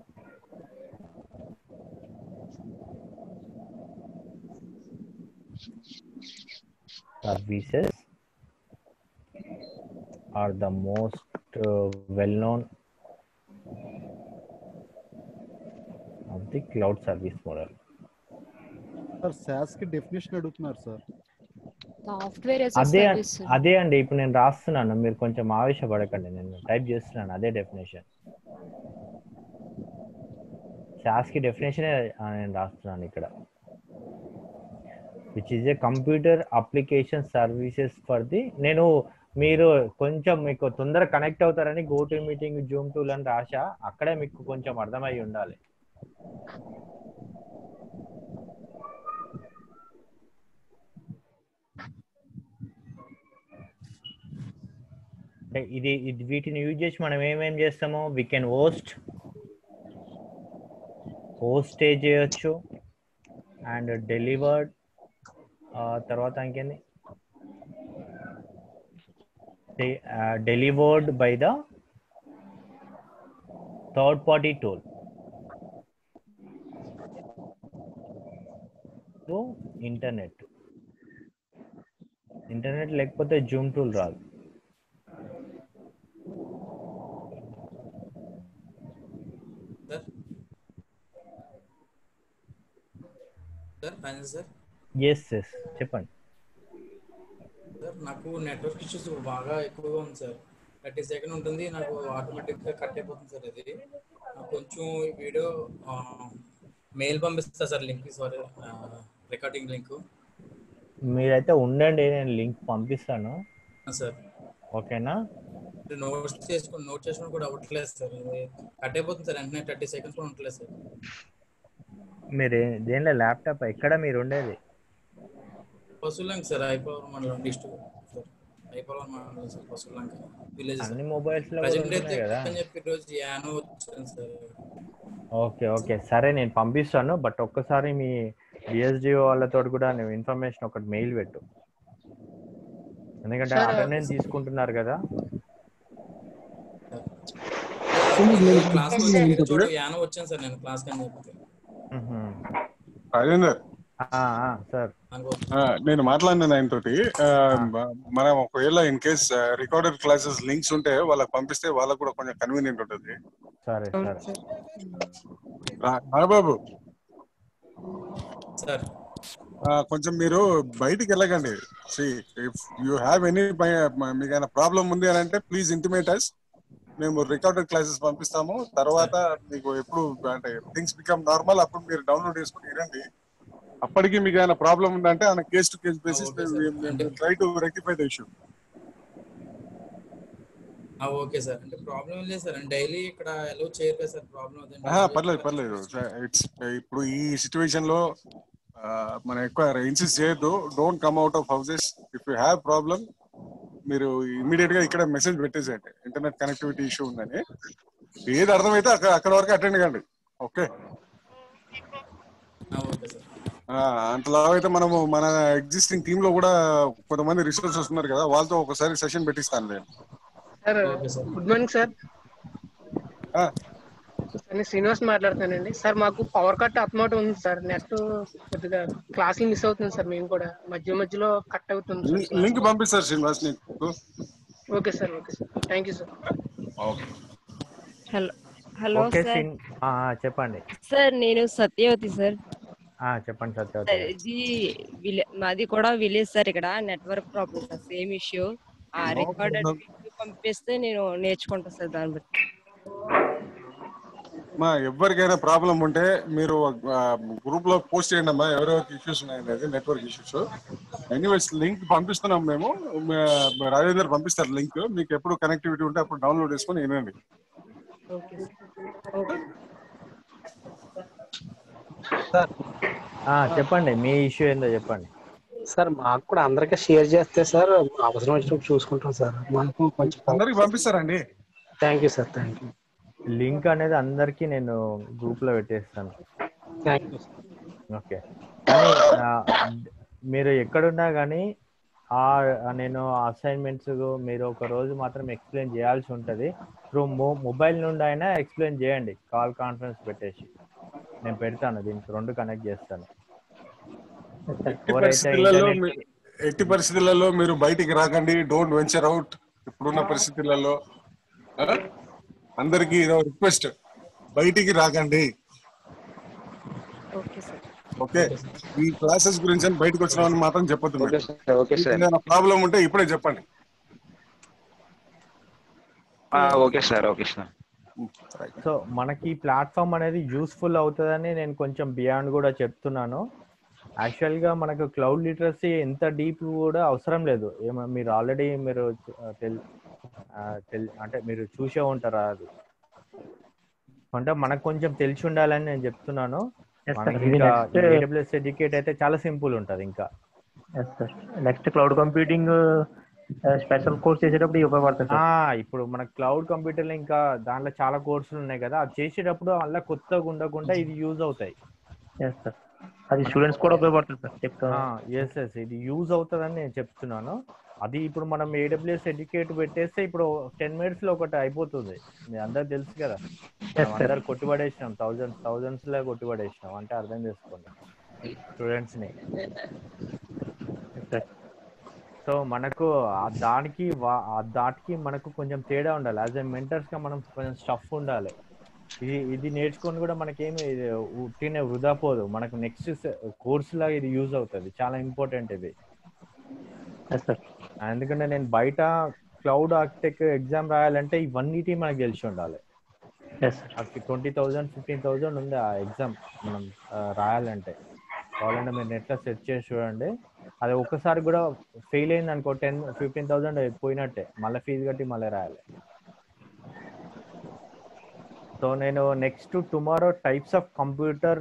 services are the most uh, well known of the cloud service model. Sir SaaS కి definition అడుగుతున్నారు sir software as అదే service అదే అండి ఇప్పుడు నేను రాస్తున్నాను మీరు కొంచెం ఆవేశపడకండి నేను టైప్ చేస్తున్నాను అదే డెఫినేషన్ సాస్ కి డెఫినేషన్ నేను రాస్తున్నాను ఇక్కడ which is a computer application services for the నేను మీరు కొంచెం మీకు తొందర కనెక్ట్ అవుతారని go to meeting Zoom tool అని రాశా అక్కడే మీకు కొంచెం అర్థమై ఉండాలి అంటే ఇది ఇది వీటిని యూజ్ చేసి మనం ఏమేం చేస్తామో వీ కెన్ హోస్ట్ హోస్టే చేయొచ్చు అండ్ డెలివర్డ్ తర్వాత ఇంకేంది delivered by the third party tool to internet internet లేకపోతే జూమ్ టూల్ రాదు sir sir final sir yes yes చెప్పండి సార్ నాకు నెట్వర్క్ ఇష్యూస్ బాగా ఎక్కువగా ఉంది సార్ థర్టీ సెకండ్ ఉంటుంది నాకు ఆటోమేటిక్గా కట్ అయిపోతుంది సార్ అది నాకు కొంచెం ఈ వీడియో మెయిల్ పంపిస్తా sir link sorry recording link మీరైతే ఉండండి నేను లింక్ పంపిస్తాను సార్ ఓకేనా నోట్స్ చేసుకుని నోట్ చేసుకుని కూడా అవ్వట్లేదు సార్ అది కట్ అయిపోతుంది సార్ వెంటనే థర్టీ సెకండ్స్ కూడా ఉండట్లేదు సార్ మీరు ఏ- దేనిలో ల్యాప్టాప్ ఎక్కడ మీరు ఉండేది పశువులంక సార్ అయిపోవడం మండలం డిస్ట్రిక్ట్ సార్ అయిపోవడం మండలం సార్ పశువులంక విలేజ్ సార్ అన్ని మొబైల్స్ లో కూడా ప్రజెంట్ అయితే ఉంటున్నాయి కదా అని చెప్పి ఈరోజు యానో వచ్చాను సార్ ఓకే ఓకే సరే నేను పంపిస్తాను బట్ ఒక్కసారి మీ డిఎస్డిఓ వాళ్ళతో కూడా నువ్వు ఇన్ఫర్మేషన్ ఒకటి మెయిల్ పెట్టు ఎందుకంటే Sir, అటెండెన్స్ తీసుకుంటున్నారు కదా క్లాస్ వేరే చోట యానో వచ్చాను సార్ నేను క్లాస్ కానీ చెప్తే రాజేందర్ సార్ ఆ, నేను మాట్లాడినాను ఆయన తోటి ఆ, మ- మనం ఒకవేళ in case recorded classes links ఉంటే వాళ్ళకి పంపిస్తే వాళ్ళకి కూడా కొంచెం కన్వీనియంట్ ఉంటుంది సరే సరే రా- రాబాబు సార్ ఆ, కొంచెం మీరు బయటికి వెళ్ళకండి see if you have any మీకు ఏమైనా ప్రాబ్లం ఉంది అని అంటే ప్లీజ్ ఇంటిమేట్ అస్ మేము రికార్డెడ్ క్లాసెస్ పంపిస్తాము తర్వాత మీకు ఎప్పుడు అంటే థింగ్స్ బికమ్ నార్మల్ అప్పుడు మీరు డౌన్లోడ్ చేసుకుని వినండి అప్పటికి మీకు ఏమైనా ప్రాబ్లం ఉందంటే ఆయన case to case basis try to rectify the issue okay sir అంటే ప్రాబ్లం లేదు సార్ డైలీ ఇక్కడ ఎలా చేయరు కదా సార్ ప్రాబ్లం ఆహా, పర్లేదు పర్లేదు ఇట్స్ ఇప్పుడు ఈ సిచ్యువేషన్ లో ఆ, మనం ఎక్కువ ఇన్సిస్ట్ చేయొద్దు don't come out of houses if you have problem మీరు ఇమీడియట్ గా ఇక్కడ మెసేజ్ పెట్టేసేయండి ఇంటర్నెట్ కనెక్టివిటీ ఇష్యూ ఉందని ఏది అర్థమైతే అక్కడ అక్కడ వరకు అటెండ్ కండి ఓకే ఓకే సార్ అంతలా అయితే మనము మన ఎగ్జిస్టింగ్ టీమ్ లో కూడా కొంతమంది రిసోర్సెస్ ఉన్నారు కదా వాళ్ళతో ఒకసారి సెషన్ పెట్టిస్తాను నేను సార్ గుడ్ మార్నింగ్ సార్ ఆ, నేను శ్రీనివాస్ మాట్లాడుతానండి సార్ మాకు పవర్ కట్ అప్మౌట్ ఉంది సార్ నెట్ కొద్దిగా క్లాసులు మిస్ అవుతుంది సార్ మేము కూడా మధ్య మధ్యలో కట్ అవుతుంది లి- లింక్ పంపిస్తారు శ్రీనివాస్ నీకు okay sir okay sir thank you sir okay hello hello okay sir సిన్- ఆ, ఆ, చెప్పండి సార్ నేను సత్యవతి సార్ ఆ, చెప్పండి సత్యవతి సార్ ఇది విలే మాది కూడా విలేజ్ సార్ ఇక్కడ network problem sir same issue ఆ No రికార్డెడ్ problem. పంపిస్తే నేను నేర్చుకుంటా సార్ దాన్ని బట్టి మా ఎవరికైనా ప్రాబ్లం ఉంటే మీరు గ్రూప్ లో పోస్ట్ చేయండి అమ్మా ఎవరెవరికి ఇష్యూస్ ఉన్నాయనేది నెట్వర్క్ ఇష్యూస్ ఎనీవేస్ లింక్ పంపిస్తున్నాం మేము మ- రాజేందర్ పంపిస్తారు లింక్ మీకు ఎప్పుడు కనెక్టివిటీ ఉంటే అప్పుడు డౌన్లోడ్ చేసుకొని వినండి ఓకే సార్ ఓకే ఆ, చెప్పండి మీ ఇష్యూ ఏందో చెప్పండి సార్ మాకు కూడా అందరికీ షేర్ చేస్తే సార్ అవసరం వచ్చినప్పుడు చూసుకుంటాం సార్ మాకు కొంచెం అందరికి పంపిస్తారండి thank you sir thank you link అనేది అందరికి నేను గ్రూప్ లో పెట్టేస్తాను థ్యాంక్ యూ ఓకే కానీ ఆ, మీరు ఎక్కడున్నా కానీ ఆ నేను అసైన్మెంట్స్ మీరు ఒక రోజు మాత్రం ఎక్స్ప్లెయిన్ చేయాల్సి ఉంటుంది త్రూ మొబైల్ నుండి అయినా ఎక్స్ప్లెయిన్ చేయండి కాల్ కాన్ఫరెన్స్ పెట్టేసి నేను పెడతాను దీనికి రెండు కనెక్ట్ చేస్తాను ఎట్టి ఎవరైతే పరిస్థితులలో internet- మీ- ఎట్టి పరిస్థితులలో మీరు బయటికి రాకండి డోంట్ వెంచర్ అవుట్ ఇప్పుడున్న పరిస్థితులలో ఆ? అందరికీ ఇదో రిక్వెస్ట్ బయటికి రాకండి ఓకే సార్ ఓకే ఈ క్లాసెస్ గురించి అని బయటకు వచ్చినామని మాత్రం చెప్పొద్దు ఓకే సార్ ఓకే సార్ ఏదైనా ప్రాబ్లం ఉంటే ఇప్పుడే చెప్పండి okay sir okay sir so మనకి ప్లాట్ఫామ్ అనేది యూస్ఫుల్ అవుతుందని నేను కొంచెం బియాండ్ కూడా చెప్తున్నాను యాక్చువల్ గా మనకు క్లౌడ్ లిటరసీ ఎంత డీప్ కూడా అవసరం లేదు ఏమ- మీరు ఆల్రెడీ మీరు ఆ, తెల్ ఆ, తెల్- అంటే మీరు చూసే ఉంటారా అది అంటే మనకు కొంచెం తెలిసి ఉండాలని నేను చెప్తున్నాను Yes, sir. మనకి ఇది ఇంకా next- ఏడబ్ల్యూఎస్ ఎడ్యుకేట్ అయితే చాలా సింపుల్ ఉంటది ఇంకా yes sir next cloud computing special course చేసేటప్పుడు ఇవి ఉపయోగపడుతుంది ఆ సార్ ఇప్పుడు మన క్లౌడ్ కంప్యూటర్లో ఇంకా దాంట్లో చాలా కోర్సులు ఉన్నాయి కదా అది చేసేటప్పుడు అలా కొత్తగా ఉండకుండా ఇది యూజ్ అవుతాయి ఎస్ సార్ అది స్టూడెంట్స్ కూడా ఉపయోగపడుతుంది సార్ చెప్తాను ఎస్ ఎస్ ఇది యూజ్ అవుతుందని నేను చెప్తున్నాను అది ఇప్పుడు మనం ఏడబ్ల్యూఎస్ ఎడ్యుకేట్ పెట్టేస్తే ఇప్పుడు టెన్ మినిట్స్ లో ఒకటి అయిపోతుంది మీ అందరు తెలుసు కదా మనం sir. అందరు కొట్టుబడేసినాం థౌజండ్స్ థౌజండ్స్ లో కొట్టుబడేసినాం అంటే అర్థం చేసుకోండి స్టూడెంట్స్ ని సో మనకు ఆ దానికి వా- ఆ దాటికి మనకు కొంచెం తేడా ఉండాలి యాజ్ ఎ మెంటర్స్ గా మనం కొంచెం స్టఫ్ ఉండాలి ఇది ఇది నేర్చుకొని కూడా మనకేమి ఇది ఉట్టినే వృధా పోదు మనకు నెక్స్ట్ కోర్స్ లాగా ఇది యూజ్ అవుతుంది చాలా ఇంపార్టెంట్ ఇది ఎస్ సార్ ఎందుకంటే నేను బయట క్లౌడ్ ఆర్కిటెక్ట్ ఎగ్జామ్ రాయాలంటే ఇవన్నిటి మనకు తెలిసి ఉండాలి yes sir twenty thousand fifteen thousand ఉంది ఆ ఎగ్జామ్ మనం ఆ, రాయాలంటే కావాలంటే మీరు నెట్లో సెర్చ్ చేసి చూడండి అది ఒక్కసారి కూడా ఫెయిల్ అయింది అనుకో టెన్ ఫిఫ్టీన్ థౌజండ్ పోయినట్టే మళ్ళీ ఫీజు కట్టి మళ్ళీ రాయాలి సో నేను next tomorrow types of computer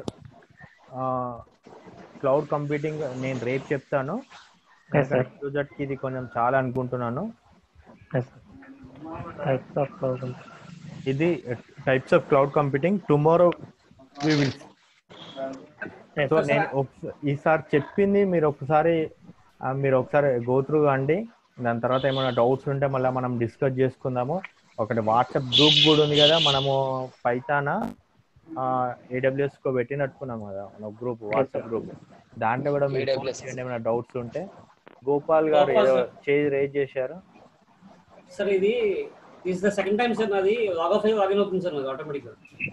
cloud computing నేను రేపు చెప్తాను Yes, sir. యూజర్కి ఇది కొంచెం చాలా అనుకుంటున్నాను ఎస్ టైప్స్ ఆఫ్ క్లౌడ్ ఇది types of cloud computing tomorrow we will so నేను ఒకస- ఈసారి చెప్పింది మీరు ఒకసారి ఆ, మీరు ఒకసారి గో త్రూ అండి దాని తర్వాత ఏమైనా డౌట్స్ ఉంటే మళ్ళీ మనం డిస్కస్ చేసుకుందాము ఒకటి వాట్సాప్ గ్రూప్ కూడా ఉంది కదా మనము పైతానా ఏడబ్ల్యూఎస్ కో పెట్టినట్టుకున్నాం కదా మన గ్రూప్ వాట్సాప్ గ్రూప్ దాంట్లో కూడా మీరు phone AWS. చేయండి ఏమైనా డౌట్స్ ఉంటే గోపాల్ గారు గోపాల్ ఏదో sir. చేయి రేజ్ చేశారు సార్ ఇది this the second time sir నాది లాగ్ ఆఫ్ అయ్యి లాగిన్ అవుతుంది సార్ నాది ఆటోమేటిక్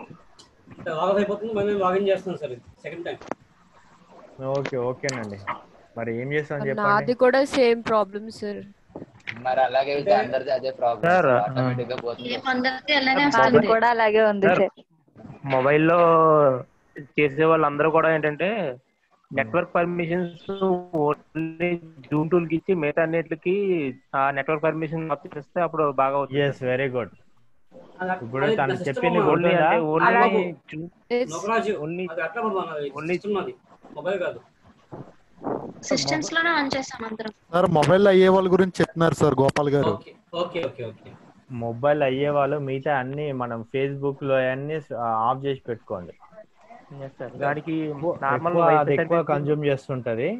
గా లాగ్ ఆఫ్ అయిపోతుంది మళ్ళీ నేను లాగిన్ చేస్తున్నాను సార్ ఇది సెకండ్ టైం ఓకే ఓకేనండి మరి ఏం చేస్తాం నాది చెప్పండి కూడా సేమ్ ప్రాబ్లమ్ సార్ మరి అలాగే అయితే అందరిది అదే ప్రాబ్లం సార్ ఆటోమేటిక్ గా పోతుంది అందరికీ అలానే నాది వస్తుంది కూడా అలాగే ఉంది సార్ సార్ మొబైల్లో చేసే వాళ్ళందరూ కూడా ఏంటంటే network permissions only Zoom tool కి ఇచ్చి మిగతా అన్నిటికి ఆ నెట్వర్క్ పర్మిషన్ ఇస్తే అప్పుడు బాగా అవుతుంది ఎస్ వెరీ గుడ్ ఇప్పుడు అది తను నా system చెప్పింది అమ్మా. ఓన్లీ గుర్తుందా అంటే ఓన్లీ అలాగే. నోకరాజు ఓన్లీ అది అట్లా బాబా నాది ఓన్లీ system నాది మొబైల్ కాదు సిస్టమ్స్ లోనే ఆన్ చేస్తాం అందరం సార్ మొబైల్ అయ్యే వాళ్ళ గురించి చెప్తున్నారు సార్ గోపాల్ గారు okay okay okay okay mobile అయ్యే వాళ్ళు మిగతా అన్ని మనం ఫేస్బుక్ లో అన్ని ఆఫ్ చేసి పెట్టుకోండి దానికి నార్మల్ ఎక్కువ అది ఎక్కువ కన్జ్యూమ్ చేస్తుంటది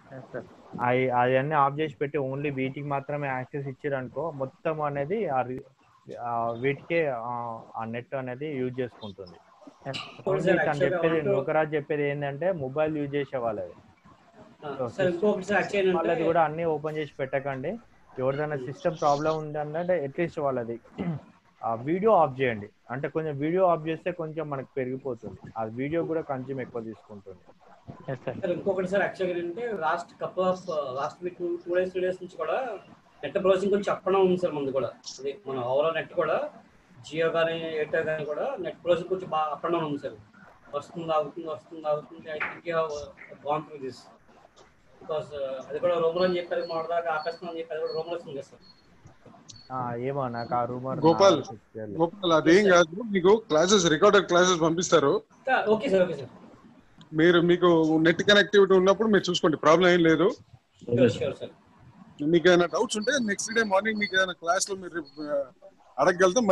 అవి అవన్నీ ఆఫ్ చేసి పెట్టి ఓన్లీ వీటికి మాత్రమే యాక్సెస్ ఇచ్చారు అనుకో మొత్తం అనేది ఆ రి- ఆ వీటికే ఆ- ఆ నెట్ అనేది యూజ్ చేసుకుంటుంది ఓన్లీ సార్, తను actually చెప్పేది I want to- నూకరాజ్ చెప్పేది ఏంటంటే మొబైల్ యూజ్ చేసే వాళ్ళది సార్ ఇంకొకటి సార్ యాక్చువల్ వాళ్ళది ఏంటంటే కూడా అన్ని ఓపెన్ చేసి పెట్టకండి ఎవరిదైనా సిస్టమ్ ప్రాబ్లం ఉందంటే అట్లీస్ట్ వాళ్ళది ఆ వీడియో ఆఫ్ చేయండి అంటే కొంచెం వీడియో ఆఫ్ చేస్తే కొంచెం మనకు పెరిగిపోతుంది ఆ వీడియో కూడా కొంచెం ఎక్కువ తీసుకుంటుంది సార్ ఇంకొకటి సార్ యాక్చువల్గా ఏంటంటే last couple of last week two days three days నుంచి కూడా నెట్ బ్రౌజింగ్ కొంచెం అప్పడం ఉంది సార్ మనది కూడా అది మన ఓవరాల్ నెట్ కూడా జియో కానీ ఎయిర్టెల్ కానీ కూడా నెట్ బ్రౌజింగ్ కొంచెం బాగా అప్ అండ్ డౌన్ ఉంది సార్ వస్తుంది ఆగుతుంది వస్తుంది ఆగుతుంది I think you gone through this because అది కూడా రూమర్ అని చెప్పారు మొదటిదాకా ఆపేస్తున్నాం అని చెప్పి అది కూడా రూమర్ వస్తుంది కదా సార్ ఆ, ఏమో నాకు ఆ రూమర్ గోపాల్ గోపాల్ అదేం కాదు మీకు క్లాసెస్ రికార్డెడ్ క్లాసెస్ పంపిస్తారు ఓకే సార్ ఓకే సార్ మీరు మీకు నెట్ కనెక్టివిటీ ఉన్నప్పుడు మీరు చూసుకోండి ప్రాబ్లం ఏం లేదు షూర్ షూర్ సార్ మీకు ఏమైనా డౌట్స్ ఉంటే నెక్స్ట్ డే మార్నింగ్ మీకు ఏదైనా క్లాస్ లో మీరు ఆ, అడగగలితే